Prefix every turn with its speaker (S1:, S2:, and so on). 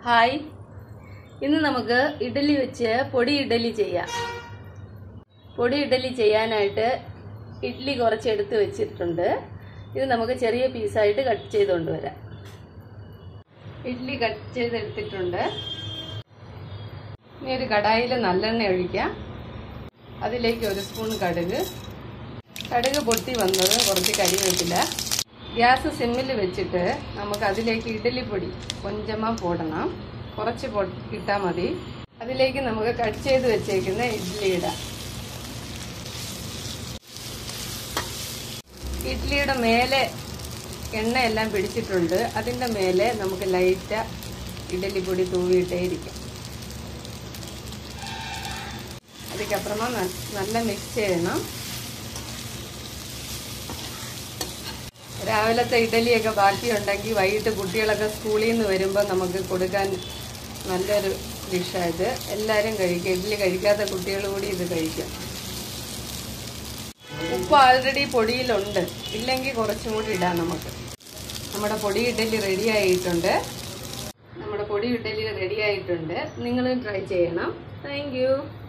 S1: hi ഇന്ന് നമുക്ക് ഇഡലി വെച്ച് പൊടി ഇഡലി ചെയ്യാം പൊടി ഇഡലി ചെയ്യാനായിട്ട് ഇഡ്ഡലി കുറച്ച് എടുത്ത് വെച്ചിട്ടുണ്ട് ഇത് നമുക്ക് ചെറിയ പീസായിട്ട് കട്ട് ചെയ്ത് കൊണ്ടുവരാം ഇഡ്ഡലി കട്ട് ചെയ്തെടുത്തിട്ടുണ്ട് ഇനി ഒരു കടായിൽ നല്ലെണ്ണ ഒഴിക്കാം അതിലേക്ക് ഒരു സ്പൂൺ കടുക് കടുക് പൊട്ടി വന്നത് കുറച്ച് കരിവേപ്പില ഗ്യാസ് സിമ്മിൽ വെച്ചിട്ട് നമുക്ക് അതിലേക്ക് ഇഡ്ഡലിപ്പൊടി കൊഞ്ചമാ പോടണം കുറച്ച് പൊ ഇട്ടാൽ മതി അതിലേക്ക് നമുക്ക് കട്ട് ചെയ്ത് വെച്ചേക്കുന്ന ഇഡ്ഡലി ഇടാം ഇഡ്ഡലിയുടെ മേലെ എണ്ണയെല്ലാം പിടിച്ചിട്ടുണ്ട് അതിൻ്റെ മേലെ നമുക്ക് ലൈറ്റ് ഇഡലിപ്പൊടി തൂവിയിട്ടേ ഇരിക്കും അതിക്കപ്പുറമാ നല്ല മിക്സ് ചെയ്യണം രാവിലത്തെ ഇഡലിയൊക്കെ ബാക്കിയുണ്ടെങ്കിൽ വൈകിട്ട് കുട്ടികളൊക്കെ സ്കൂളിൽ നിന്ന് വരുമ്പോൾ നമുക്ക് കൊടുക്കാൻ നല്ലൊരു ഡിഷായത് എല്ലാവരും കഴിക്കും ഇഡ്ഡലി കഴിക്കാത്ത കുട്ടികൾ കൂടി ഇത് കഴിക്കും ഉപ്പ് ആൾറെഡി പൊടിയിലുണ്ട് ഇല്ലെങ്കിൽ കുറച്ചും കൂടി ഇടാം നമുക്ക് നമ്മുടെ പൊടി ഇഡലി റെഡി ആയിട്ടുണ്ട് നമ്മുടെ പൊടി ഇഡലി റെഡി ആയിട്ടുണ്ട് നിങ്ങളും ട്രൈ ചെയ്യണം താങ്ക്